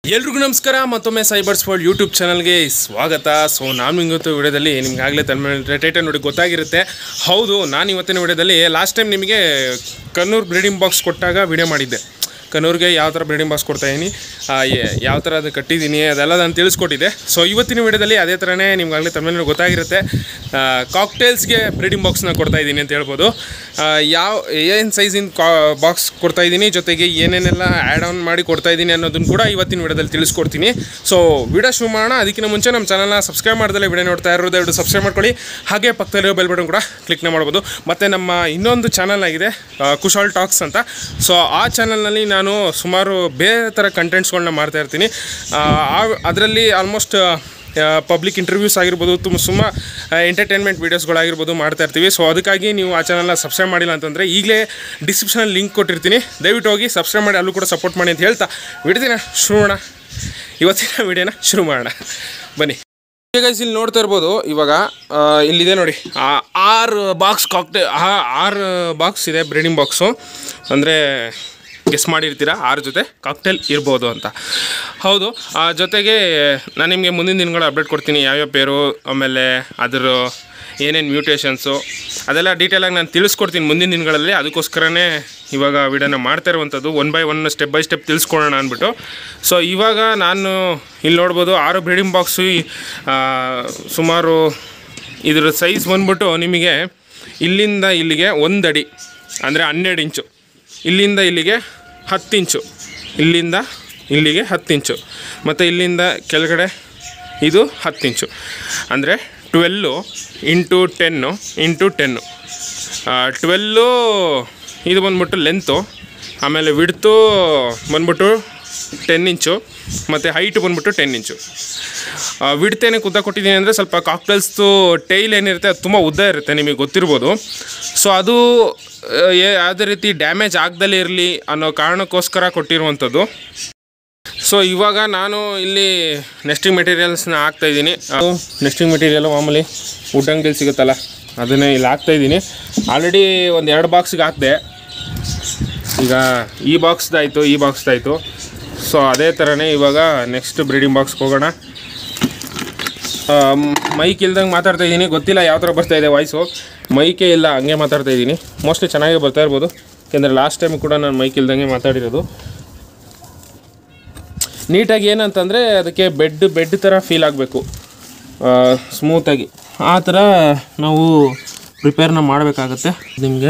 ಎಲ್ರಿಗೂ ನಮಸ್ಕಾರ ಮತ್ತೊಮ್ಮೆ ಸೈಬರ್ಸ್ ವರ್ಲ್ಡ್ ಯೂಟ್ಯೂಬ್ ಚಾನಲ್ಗೆ ಸ್ವಾಗತ ಸೊ ನಾನು ಇವತ್ತು ವಿಡಿಯೋದಲ್ಲಿ ನಿಮ್ಗೆ ಆಗಲೇ ತನ್ನ ಟೈಟಲ್ ನೋಡಿ ಗೊತ್ತಾಗಿರುತ್ತೆ ಹೌದು ನಾನು ಇವತ್ತಿನ ವಿಡಿಯೋದಲ್ಲಿ ಲಾಸ್ಟ್ ಟೈಮ್ ನಿಮಗೆ ಕನ್ನೂರು ಬ್ರೀಡಿಂಗ್ ಬಾಕ್ಸ್ ಕೊಟ್ಟಾಗ ವಿಡಿಯೋ ಮಾಡಿದ್ದೆ ಕನ್ನೂರಿಗೆ ಯಾವ ಥರ ಬ್ರೀಡಿಂಗ್ ಬಾಕ್ಸ್ ಕೊಡ್ತಾಯಿದ್ದೀನಿ ಯಾವ ಥರ ಅದು ಕಟ್ಟಿದ್ದೀನಿ ಅದೆಲ್ಲ ನಾನು ತಿಳಿಸ್ಕೊಟ್ಟಿದ್ದೆ ಸೊ ಇವತ್ತಿನ ವಿಡಿಯೋದಲ್ಲಿ ಅದೇ ಥರನೇ ನಿಮ್ಗೆ ಆಗಲೇ ತಮ್ಮ ಗೊತ್ತಾಗಿರುತ್ತೆ ಕಾಕ್ಟೇಲ್ಸ್ಗೆ ಬ್ರೀಡಿಂಗ್ ಬಾಕ್ಸ್ನ ಕೊಡ್ತಾ ಇದ್ದೀನಿ ಅಂತ ಹೇಳ್ಬೋದು ಆ, ಯಾವ ಏನು ಸೈಜಿನ ಕಾ ಬಾಕ್ಸ್ ಕೊಡ್ತಾ ಇದ್ದೀನಿ ಜೊತೆಗೆ ಏನೇನೆಲ್ಲ ಆ್ಯಡ್ ಆನ್ ಮಾಡಿ ಕೊಡ್ತಾ ಇದ್ದೀನಿ ಅನ್ನೋದನ್ನು ಕೂಡ ಇವತ್ತಿನ ವಿಡಿಯೋದಲ್ಲಿ ತಿಳಿಸ್ಕೊಡ್ತೀನಿ ಸೊ ವಿಡಿಯೋ ಶುರು ಮಾಡೋಣ ಅದಕ್ಕಿಂತ ಮುಂಚೆ ನಮ್ಮ ಚಾನಲ್ನ ಸಬ್ಸ್ಕ್ರೈಬ್ ಮಾಡ್ದಲ್ಲೇ ವಿಡಿಯೋ ನೋಡ್ತಾ ಇರೋದು ಎರಡು ಸಬ್ಸ್ಕ್ರೈಬ್ ಮಾಡ್ಕೊಳ್ಳಿ ಹಾಗೆ ಪಕ್ಕದಲ್ಲಿರೋ ಬೆಲ್ ಬಟನ್ ಕೂಡ ಕ್ಲಿಕ್ನ ಮಾಡ್ಬೋದು ಮತ್ತು ನಮ್ಮ ಇನ್ನೊಂದು ಚಾನಲ್ ಆಗಿದೆ ಆ, ಕುಶಾಲ್ ಟಾಕ್ಸ್ ಅಂತ ಸೊ ಆ ಚಾನಲ್ನಲ್ಲಿ ನಾನು ಸುಮಾರು ಬೇರೆ ಥರ ಕಂಟೆಂಟ್ಸ್ಗಳನ್ನ ಮಾಡ್ತಾ ಇರ್ತೀನಿ ಅದರಲ್ಲಿ ಆಲ್ಮೋಸ್ಟ್ ಪಬ್ಲಿಕ್ ಇಂಟರ್ವ್ಯೂಸ್ ಆಗಿರ್ಬೋದು ತುಂಬ ಸುಮ್ಮ ಎಂಟರ್ಟೈನ್ಮೆಂಟ್ ವೀಡಿಯೋಸ್ಗಳಾಗಿರ್ಬೋದು ಮಾಡ್ತಾ ಇರ್ತೀವಿ ಸೊ ಅದಕ್ಕಾಗಿ ನೀವು ಆ ಚಾನಲ್ನ ಸಬ್ಸ್ಕ್ರೈಬ್ ಮಾಡಿಲ್ಲ ಅಂತಂದರೆ ಈಗಲೇ ಡಿಸ್ಕ್ರಿಪ್ಷನಲ್ಲಿ ಲಿಂಕ್ ಕೊಟ್ಟಿರ್ತೀನಿ ದಯವಿಟ್ಟು ಹೋಗಿ ಸಬ್ಸ್ಕ್ರೈಬ್ ಮಾಡಿ ಅಲ್ಲೂ ಕೂಡ ಸಪೋರ್ಟ್ ಮಾಡಿ ಅಂತ ಹೇಳ್ತಾ ವಿಡ್ದಿನ ಶುರು ಮಾಡೋಣ ಇವತ್ತಿನ ವಿಡಿಯೋನ ಶುರು ಮಾಡೋಣ ಬನ್ನಿ ಗೈಸ್ ಇಲ್ಲಿ ನೋಡ್ತಾ ಇರ್ಬೋದು ಇವಾಗ ಆ, ಇಲ್ಲಿದೆ ನೋಡಿ ಆ, ಆರು ಬಾಕ್ಸ್ ಕಾಕ್ಟೇ ಆರು ಬಾಕ್ಸ್ ಇದೆ ಬ್ರೀಡಿಂಗ್ ಬಾಕ್ಸು ಅಂದರೆ ಗೆಸ್ ಮಾಡಿರ್ತೀರ ಆರು ಜೊತೆ ಕಾಕ್ಟೇಲ್ ಇರ್ಬೋದು ಅಂತ ಹೌದು ಆ, ಜೊತೆಗೆ ನಾನು ನಿಮಗೆ ಮುಂದಿನ ದಿನಗಳು ಅಪ್ಡೇಟ್ ಕೊಡ್ತೀನಿ ಯಾವ್ಯಾವ ಪೇರು ಆಮೇಲೆ ಅದ್ರ ಏನೇನು ಮ್ಯೂಟೇಷನ್ಸು ಅದೆಲ್ಲ ಡೀಟೇಲಾಗಿ ನಾನು ತಿಳಿಸ್ಕೊಡ್ತೀನಿ ಮುಂದಿನ ದಿನಗಳಲ್ಲಿ ಅದಕ್ಕೋಸ್ಕರನೇ ಇವಾಗ ವಿಡಿಯೋನ ಮಾಡ್ತಾ ಇರುವಂಥದ್ದು one by one step by step ತಿಳಿಸ್ಕೊಡೋಣ ಅಂದ್ಬಿಟ್ಟು ಸೊ ಇವಾಗ ನಾನು ಇಲ್ಲಿ ನೋಡ್ಬೋದು ಆರು ಬ್ರೀಡಿಂಗ್ ಬಾಕ್ಸು ಸುಮಾರು ಇದ್ರ ಸೈಜ್ ಬಂದ್ಬಿಟ್ಟು ನಿಮಗೆ ಇಲ್ಲಿಂದ ಇಲ್ಲಿಗೆ ಒಂದು ಅಡಿ ಅಂದರೆ ಹನ್ನೆರಡು ಇಂಚು ಇಲ್ಲಿಂದ ಇಲ್ಲಿಗೆ ಹತ್ತು ಇಂಚು ಇಲ್ಲಿಂದ ಇಲ್ಲಿಗೆ ಹತ್ತು ಇಂಚು ಮತ್ತು ಇಲ್ಲಿಂದ ಕೆಳಗಡೆ ಇದು ಹತ್ತು ಇಂಚು ಅಂದರೆ twelve into ten into ten twelve ಇದು ಬಂದ್ಬಿಟ್ಟು ಲೆಂತು ಆಮೇಲೆ ವಿಡ್ತು ಬಂದ್ಬಿಟ್ಟು ಟೆನ್ ಇಂಚು ಮತ್ತು ಹೈಟ್ ಬಂದ್ಬಿಟ್ಟು ಟೆನ್ ಇಂಚು ವಿಡ್ತೇನೆ ಉದ್ದ ಕೊಟ್ಟಿದ್ದೀನಿ ಅಂದರೆ ಸ್ವಲ್ಪ ಕಾಕ್ಟೇಲ್ಸ್ದು ಟೈಲ್ ಏನಿರುತ್ತೆ ಅದು ತುಂಬ ಉದ್ದ ಇರುತ್ತೆ ನಿಮಗೆ ಗೊತ್ತಿರ್ಬೋದು ಸೊ ಅದು ಆ, ಯಾ- ಯಾವುದೇ ರೀತಿ ಡ್ಯಾಮೇಜ್ ಆಗ್ದಲೇ ಇರಲಿ ಅನ್ನೋ ಕಾರಣಕ್ಕೋಸ್ಕರ ಕೊಟ್ಟಿರುವಂಥದ್ದು ಸೊ ಇವಾಗ ನಾನು ಇಲ್ಲಿ ನೆಸ್ಟಿಂಗ್ ಮೆಟೀರಿಯಲ್ಸ್ನ ಹಾಕ್ತಾ ಇದ್ದೀನಿ ನೆಸ್ಟಿಂಗ್ ಮೆಟೀರಿಯಲ್ ಮಾಮೂಲಿ ವುಡ್ ಅಂಗಡಿಲಿ ಸಿಗುತ್ತಲ್ಲ ಅದನ್ನೇ ಇಲ್ಲಿ ಹಾಕ್ತಾ ಇದ್ದೀನಿ ಆಲ್ರೆಡಿ ಒಂದು ಎರಡು ಬಾಕ್ಸ್ಗೆ ಹಾಕಿದೆ ಈಗ ಈ ಬಾಕ್ಸ್ದಾಯಿತು ಈ ಬಾಕ್ಸ್ದಾಯಿತು ಸೊ ಅದೇ ಥರನೇ ಇವಾಗ ನೆಕ್ಸ್ಟ್ ಬ್ರೀಡಿಂಗ್ ಬಾಕ್ಸ್ಗೆ ಹೋಗೋಣ ಮೈಕ್ ಇಲ್ದಂಗೆ ಮಾತಾಡ್ತಾ ಇದ್ದೀನಿ ಗೊತ್ತಿಲ್ಲ ಯಾವ ಥರ ಬರ್ತಾ ಇದೆ ವಾಯ್ಸು ಮೈಕೇ ಇಲ್ಲ ಹಂಗೆ ಮಾತಾಡ್ತಾ ಇದ್ದೀನಿ ಮೋಸ್ಟ್ಲಿ ಚೆನ್ನಾಗೇ ಬರ್ತಾ ಇರ್ಬೋದು ಯಾಕೆಂದರೆ ಲಾಸ್ಟ್ ಟೈಮ್ ಕೂಡ ನಾನು ಮೈಕ್ ಇಲ್ದಂಗೆ ಮಾತಾಡಿರೋದು ನೀಟಾಗಿ ಏನಂತಂದರೆ ಅದಕ್ಕೆ ಬೆಡ್ ಬೆಡ್ ಥರ ಫೀಲ್ ಆಗಬೇಕು ಸ್ಮೂತಾಗಿ ಆ ಥರ ನಾವು ಪ್ರಿಪೇರ್ನ ಮಾಡಬೇಕಾಗತ್ತೆ ನಿಮಗೆ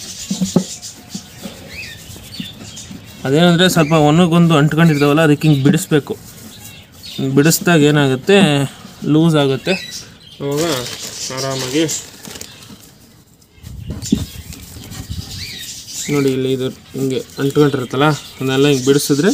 ಅದೇನಂದರೆ ಸ್ವಲ್ಪ ಒಣಗೊಂದು ಅಂಟ್ಕೊಂಡಿರ್ತಾವಲ್ಲ ಅದಕ್ಕೆ ಹಿಂಗೆ ಬಿಡಿಸ್ಬೇಕು ಬಿಡಿಸ್ದಾಗ ಏನಾಗುತ್ತೆ ಲೂಸ್ ಆಗುತ್ತೆ ಅವಾಗ ಆರಾಮಾಗಿ ನೋಡಿ ಇಲ್ಲಿ ಇದು ಹಿಂಗೆ ಅಂಟ್ಕೊಂಡಿರುತ್ತಲ್ಲ ಅದನ್ನೆಲ್ಲ ಹಿಂಗೆ ಬಿಡಿಸಿದ್ರೆ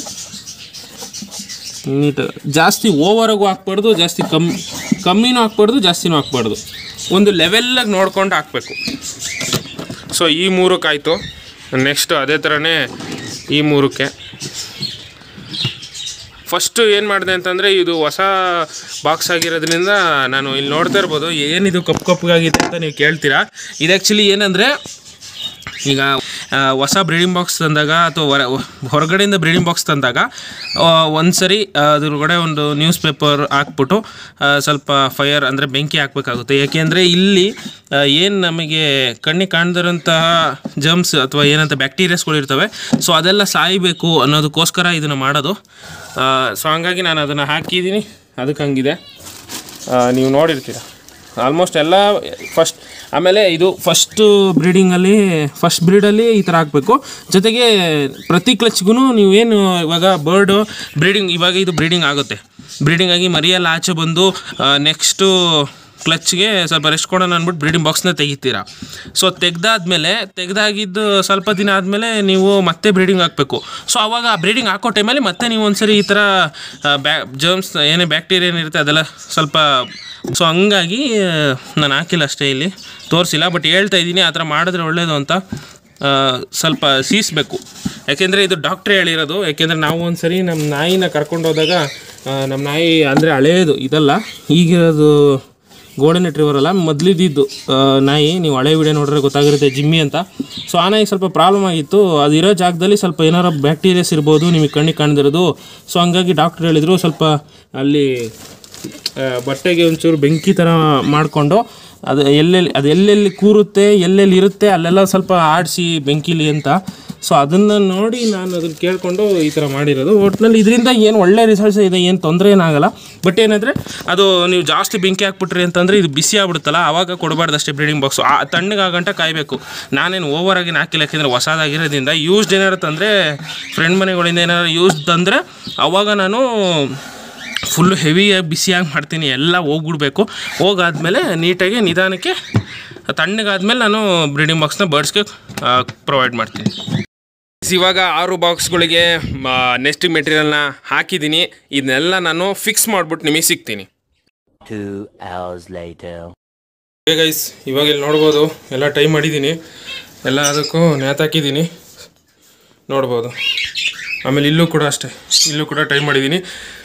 ನೀಟಾಗಿ ಜಾಸ್ತಿ ಓವರಾಗೂ ಹಾಕ್ಬಾರ್ದು ಜಾಸ್ತಿ ಕಮ್ಮಿ ಕಮ್ಮಿನೂ ಹಾಕ್ಬಾರ್ದು ಜಾಸ್ತಿನೂ ಹಾಕ್ಬಾರ್ದು ಒಂದು ಲೆವೆಲ್ಲಾಗಿ ನೋಡ್ಕೊಂಡು ಹಾಕಬೇಕು ಸೊ ಈ ಮೂರಕ್ಕಾಯಿತು ನೆಕ್ಸ್ಟ್ ಅದೇ ಥರನೇ ಈ ಮೂರಕ್ಕೆ ಫಸ್ಟು ಏನು ಮಾಡಿದೆ ಅಂತಂದರೆ ಇದು ಹೊಸ ಬಾಕ್ಸ್ ಆಗಿರೋದ್ರಿಂದ ನಾನು ಇಲ್ಲಿ ನೋಡ್ತಾ ಇರ್ಬೋದು ಏನಿದು ಕಪ್ಪು ಕಪ್ಪಗಾಗಿದೆ ಅಂತ ನೀವು ಕೇಳ್ತೀರಾ ಇದು ಆ್ಯಕ್ಚುಲಿ ಏನಂದರೆ ಈಗ ಆ, ಹೊಸ ಬ್ರೀಡಿಂಗ್ ಬಾಕ್ಸ್ ತಂದಾಗ ಅಥವಾ ಹೊರ ಹೊರಗಡೆಯಿಂದ ಬ್ರೀಡಿಂಗ್ ಬಾಕ್ಸ್ ತಂದಾಗ ಒಂದು ಸರಿ ಅದ್ರೊಳಗಡೆ ಒಂದು ನ್ಯೂಸ್ ಪೇಪರ್ ಹಾಕ್ಬಿಟ್ಟು ಆ, ಸ್ವಲ್ಪ ಫೈರ್ ಅಂದರೆ ಬೆಂಕಿ ಹಾಕಬೇಕಾಗುತ್ತೆ ಯಾಕೆಂದರೆ ಇಲ್ಲಿ ಏನು ನಮಗೆ ಕಣ್ಣಿಗೆ ಕಾಣ್ದಿರೋಂತಹ ಜರ್ಮ್ಸ್ ಅಥವಾ ಏನಂತ ಬ್ಯಾಕ್ಟೀರಿಯಾಸ್ಗಳು ಇರ್ತವೆ ಸೊ ಅದೆಲ್ಲ ಸಾಯಬೇಕು ಅನ್ನೋದಕ್ಕೋಸ್ಕರ ಇದನ್ನು ಮಾಡೋದು ಸೊ ಹಂಗಾಗಿ ನಾನು ಅದನ್ನು ಹಾಕಿದ್ದೀನಿ ಅದಕ್ಕೆ ಹಂಗಿದೆ ಆ, ನೀವು ನೋಡಿರ್ತೀರ ಆಲ್ಮೋಸ್ಟ್ ಎಲ್ಲ ಫಸ್ಟ್ ಆಮೇಲೆ ಇದು ಫಸ್ಟು ಬ್ರೀಡಿಂಗಲ್ಲಿ ಫಸ್ಟ್ ಬ್ರೀಡಲ್ಲಿ ಈ ಥರ ಹಾಕಬೇಕು ಜೊತೆಗೆ ಪ್ರತಿ ಕ್ಲಚ್ಗೂ ನೀವೇನು ಇವಾಗ ಬರ್ಡು ಬ್ರೀಡಿಂಗ್ ಇವಾಗ ಇದು ಬ್ರೀಡಿಂಗ್ ಆಗುತ್ತೆ ಬ್ರೀಡಿಂಗ್ ಆಗಿ ಮರಿಯೆಲ್ಲ ಆಚೆ ಬಂದು ನೆಕ್ಸ್ಟು ಕ್ಲಚ್ಗೆ ಸ್ವಲ್ಪ ರೆಸ್ಟ್ ಕೊಡೋಣ ಅಂದ್ಬಿಟ್ಟು ಬ್ರೀಡಿಂಗ್ ಬಾಕ್ಸ್ನ ತೆಗಿತೀರಾ ಸೊ ತೆಗ್ದಾದ್ಮೇಲೆ ತೆಗ್ದಾಗಿದ್ದು ಸ್ವಲ್ಪ ದಿನ ಆದಮೇಲೆ ನೀವು ಮತ್ತೆ ಬ್ರೀಡಿಂಗ್ ಹಾಕಬೇಕು ಸೊ ಅವಾಗ ಆ ಬ್ರೀಡಿಂಗ್ ಹಾಕೋ ಟೈಮಲ್ಲಿ ಮತ್ತೆ ನೀವು ಒಂದ್ಸರಿ ಈ ಥರ ಬ್ಯಾ ಜರ್ಮ್ಸ್ ಏನೇ ಬ್ಯಾಕ್ಟೀರಿಯಾ ಏನಿರುತ್ತೆ ಅದೆಲ್ಲ ಸ್ವಲ್ಪ ಸೊ ಹಂಗಾಗಿ ಆ, ನಾನು ಹಾಕಿಲ್ಲ ಅಷ್ಟೇ ಇಲ್ಲಿ ತೋರಿಸಿಲ್ಲ ಬಟ್ ಹೇಳ್ತಾ ಇದ್ದೀನಿ ಆ ಥರ ಮಾಡಿದ್ರೆ ಒಳ್ಳೆಯದು ಅಂತ ಆ, ಸ್ವಲ್ಪ ಸೀಸ್ಬೇಕು ಯಾಕೆಂದರೆ ಇದು ಡಾಕ್ಟ್ರೇ ಹೇಳಿರೋದು ಯಾಕೆಂದರೆ ನಾವು ಒಂದು ಸರಿ ನಮ್ಮ ನಾಯಿನ ಕರ್ಕೊಂಡು ಹೋದಾಗ ಆ, ನಮ್ಮ ನಾಯಿ ಅಂದರೆ ಹಳೇದು ಇದಲ್ಲ ಈಗಿರೋದು ಗೋಲ್ಡನ್ ರಿಟ್ರೀವರ್ ಅಲ್ಲ ಮೊದಲಿದ್ದು ನಾಯಿ ನೀವು ಹಳೆ ವಿಡಿಯೋ ನೋಡಿದ್ರೆ ಗೊತ್ತಾಗಿರುತ್ತೆ ಜಿಮ್ಮಿ ಅಂತ ಸೊ ಆ ನಾಯಿ ಸ್ವಲ್ಪ ಪ್ರಾಬ್ಲಮ್ ಆಗಿತ್ತು ಅದು ಇರೋ ಜಾಗದಲ್ಲಿ ಸ್ವಲ್ಪ ಏನಾರ ಬ್ಯಾಕ್ಟೀರಿಯಾಸ್ ಇರ್ಬೋದು ನಿಮಗೆ ಕಣ್ಣಿಗೆ ಕಾಣ್ದಿರೋದು ಸೊ ಹಂಗಾಗಿ ಡಾಕ್ಟ್ರ್ ಹೇಳಿದರು ಸ್ವಲ್ಪ ಅಲ್ಲಿ ಆ, ಬಟ್ಟೆಗೆ ಒಂಚೂರು ಬೆಂಕಿ ಥರ ಮಾಡಿಕೊಂಡು ಅದು ಎಲ್ಲೆಲ್ಲಿ ಅದು ಎಲ್ಲೆಲ್ಲಿ ಕೂರುತ್ತೆ ಎಲ್ಲೆಲ್ಲಿ ಇರುತ್ತೆ ಅಲ್ಲೆಲ್ಲ ಸ್ವಲ್ಪ ಆಡಿಸಿ ಬೆಂಕಿಲಿ ಅಂತ ಸೊ ಅದನ್ನು ನೋಡಿ ನಾನು ಅದನ್ನು ಕೇಳಿಕೊಂಡು ಈ ಥರ ಮಾಡಿರೋದು ಒಟ್ಟಿನಲ್ಲಿ ಇದರಿಂದ ಏನು ಒಳ್ಳೆ ರಿಸಲ್ಟ್ಸ್ ಇದೆ ಏನು ತೊಂದರೆ ಏನಾಗಲ್ಲ ಬಟ್ ಏನಂದರೆ ಅದು ನೀವು ಜಾಸ್ತಿ ಬೆಂಕಿ ಹಾಕ್ಬಿಟ್ರಿ ಅಂತಂದರೆ ಇದು ಬಿಸಿ ಆಗ್ಬಿಡುತ್ತಲ್ಲ ಆವಾಗ ಕೊಡಬಾರ್ದು ಅಷ್ಟೇ ಬ್ರೀಡಿಂಗ್ ಬಾಕ್ಸು ಆ ತಣ್ಣಗಾಗಂಟ ಕಾಯಬೇಕು ನಾನೇನು ಓವರಾಗಿ ಹಾಕಿಲ್ಲ ಯಾಕೆಂದರೆ ಹೊಸದಾಗಿರೋದ್ರಿಂದ ಯೂಸ್ಡ್ ಏನಾರು ತಂದರೆ ಫ್ರೆಂಡ್ ಮನೆಗಳಿಂದ ಏನಾರು ಯೂಸ್ ತಂದರೆ ಅವಾಗ ನಾನು ಫುಲ್ಲು ಹೆವಿಯಾಗಿ ಬಿಸಿಯಾಗಿ ಮಾಡ್ತೀನಿ ಎಲ್ಲ ಹೋಗ್ಬಿಡ್ಬೇಕು ಹೋಗಾದ್ಮೇಲೆ ನೀಟಾಗಿ ನಿಧಾನಕ್ಕೆ ತಣ್ಣಗಾದ್ಮೇಲೆ ನಾನು ಬ್ರೀಡಿಂಗ್ ಬಾಕ್ಸ್ನ ಬರ್ಡ್ಸ್ಗೆ ಪ್ರೊವೈಡ್ ಮಾಡ್ತೀನಿ ಇವಾಗ ಆರು ಬಾಕ್ಸ್ಗಳಿಗೆ ನೆಕ್ಸ್ಟ್ ಮೆಟೀರಿಯಲ್ನ ಹಾಕಿದ್ದೀನಿ ಇದನ್ನೆಲ್ಲ ನಾನು ಫಿಕ್ಸ್ ಮಾಡಿಬಿಟ್ಟು ನಿಮಗೆ ಸಿಗ್ತೀನಿ Two hours later. ಗೈಸ್ ಇವಾಗ ಇಲ್ಲಿ ನೋಡ್ಬೋದು ಎಲ್ಲ ಟೈಮ್ ಮಾಡಿದ್ದೀನಿ ಎಲ್ಲ ಅದಕ್ಕೂ ನೇತಾಕಿದ್ದೀನಿ ನೋಡ್ಬೋದು ಆಮೇಲೆ ಇಲ್ಲೂ ಕೂಡ ಅಷ್ಟೇ ಇಲ್ಲೂ ಕೂಡ ಟೈಮ್ ಮಾಡಿದ್ದೀನಿ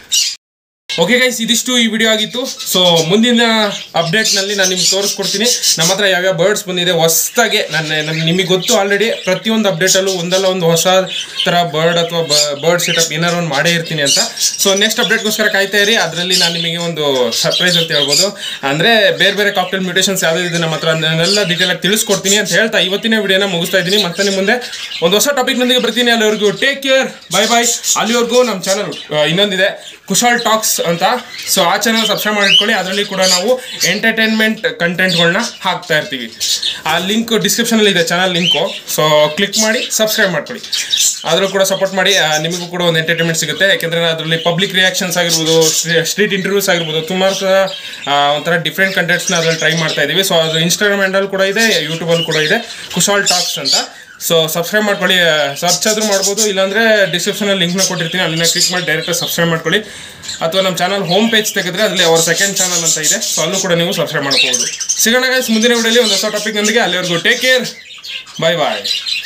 ಓಕೆ ಗೈಸ್ ಇದಿಷ್ಟು ಈ ವಿಡಿಯೋ ಆಗಿತ್ತು ಸೊ ಮುಂದಿನ ಅಪ್ಡೇಟ್ನಲ್ಲಿ ನಾನು ನಿಮ್ಗೆ ತೋರಿಸ್ಕೊಡ್ತೀನಿ ನಮ್ಮ ಹತ್ರ ಯಾವ್ಯಾವ ಬರ್ಡ್ಸ್ ಬಂದಿದೆ ಹೊಸ್ದಾಗೆ ನನ್ನ ನನ್ನ ನಿಮಗೆ ಗೊತ್ತು ಆಲ್ರೆಡಿ ಪ್ರತಿಯೊಂದು ಅಪ್ಡೇಟಲ್ಲೂ ಒಂದಲ್ಲ ಒಂದು ಹೊಸ ಥರ ಬರ್ಡ್ ಅಥವಾ ಬರ್ಡ್ ಸೆಟಪ್ ಏನಾರು ಒಂದು ಮಾಡೇ ಇರ್ತೀನಿ ಅಂತ ಸೊ ನೆಕ್ಸ್ಟ್ ಅಪ್ಡೇಟ್ಗೋಸ್ಕರ ಕಾಯ್ತಾ ಇರಿ ಅದರಲ್ಲಿ ನಾನು ನಿಮಗೆ ಒಂದು ಸರ್ಪ್ರೈಸ್ ಅಂತ ಹೇಳ್ಬೋದು ಅಂದರೆ ಬೇರೆ ಬೇರೆ ಕಾಕ್ಟೇಲ್ ಮ್ಯೂಟೇಷನ್ಸ್ ಯಾವ್ದು ಇದೆ ನಮ್ಮ ಹತ್ರ ಅದನ್ನೆಲ್ಲ ಡೀಟೇಲ್ ಆಗಿ ತಿಳಿಸ್ಕೊಡ್ತೀನಿ ಅಂತ ಹೇಳ್ತಾ ಇವತ್ತಿನ ವಿಡಿಯೋನ ಮುಗಿಸ್ತಾ ಇದ್ದೀನಿ ಮತ್ತೆ ನಿಮ್ಮ ಮುಂದೆ ಒಂದು ಹೊಸ ಟಾಪಿಕ್ನೊಂದಿಗೆ ಬರ್ತೀನಿ ಅಲ್ಲಿವರೆಗೂ ಟೇಕ್ ಕೇರ್ ಬೈ ಬೈ ಅಲ್ಲಿವರೆಗೂ ನಮ್ಮ ಚಾನಲ್ ಇನ್ನೊಂದಿದೆ ಕುಶಾಲ್ ಟಾಕ್ಸ್ ಅಂತ ಸೊ ಆ ಚಾನಲ್ ಸಬ್ಸ್ಕ್ರೈಬ್ ಮಾಡಿಟ್ಕೊಳ್ಳಿ ಅದರಲ್ಲಿ ಕೂಡ ನಾವು ಎಂಟರ್ಟೈನ್ಮೆಂಟ್ ಕಂಟೆಂಟ್ಗಳನ್ನ ಹಾಕ್ತಾ ಇರ್ತೀವಿ ಆ ಲಿಂಕ್ ಡಿಸ್ಕ್ರಿಪ್ಷನಲ್ಲಿ ಇದೆ ಚಾನಲ್ ಲಿಂಕು ಸೊ ಕ್ಲಿಕ್ ಮಾಡಿ ಸಬ್ಸ್ಕ್ರೈಬ್ ಮಾಡ್ಕೊಳ್ಳಿ ಅದರಲ್ಲೂ ಕೂಡ ಸಪೋರ್ಟ್ ಮಾಡಿ ಆ, ನಿಮಗೂ ಕೂಡ ಒಂದು ಎಂಟರ್ಟೈನ್ಮೆಂಟ್ ಸಿಗುತ್ತೆ ಯಾಕೆಂದರೆ ಅದರಲ್ಲಿ ಪಬ್ಲಿಕ್ ರಿಯಾಕ್ಷನ್ಸ್ ಆಗಿರ್ಬೋದು ಸ್ಟ್ರೀಟ್ ಇಂಟರ್ವ್ಯೂಸ್ ಆಗಿರ್ಬೋದು ಸುಮಾರು ಥರ, ಆ, ಒಂಥರ ಡಿಫ್ರೆಂಟ್ ಕಂಟೆಂಟ್ಸ್ನ ಅದರಲ್ಲಿ ಟ್ರೈ ಮಾಡ್ತಾ ಇದ್ದೀವಿ ಸೊ ಅದು ಇನ್ಸ್ಟಾಗ್ರಾಮ್ ಹ್ಯಾಂಡಲ್ ಕೂಡ ಇದೆ ಯೂಟ್ಯೂಬಲ್ಲಿ ಕೂಡ ಇದೆ ಕುಶಾಲ್ ಟಾಕ್ಸ್ ಅಂತ ಸೊ ಸಬ್ಸ್ಕ್ರೈಬ್ ಮಾಡ್ಕೊಳ್ಳಿ ಸರ್ಚ್ ಆದ್ರೂ ಮಾಡ್ಬೋದು ಇಲ್ಲಾಂದ್ರೆ ಡಿಸ್ಕ್ರಿಪ್ಷನಲ್ಲಿ ಲಿಂಕ್ನ ಕೊಟ್ಟಿರ್ತೀನಿ ಅಲ್ಲಿನ ಕ್ಲಿಕ್ ಮಾಡಿ ಡೈರೆಕ್ಟ್ ಸಬ್ಸ್ಕ್ರೈಬ್ ಮಾಡ್ಕೊಳ್ಳಿ ಅಥವಾ ನಮ್ಮ ಚಾನಲ್ ಹೋಮ್ ಪೇಜ್ ತೆಗೆದ್ರೆ ಅದರಲ್ಲಿ ಅವರ ಸೆಕೆಂಡ್ ಚಾನಲ್ ಅಂತ ಇದೆ ಸೊ ಅಲ್ಲೂ ಕೂಡ ನೀವು ಸಬ್ಸ್ಕ್ರೈಬ್ ಮಾಡ್ಕೋಬೋದು ಸಿಗೋಣ guys ಮುಂದಿನ ವಿಡಿಯೋಲಿ ಒಂದು ಹೊಸ ಟಾಪಿಕ್ನೊಂದಿಗೆ ಅಲ್ಲಿವರೆಗೂ ಟೇಕ್ ಕೇರ್ ಬಾಯ್ ಬಾಯ್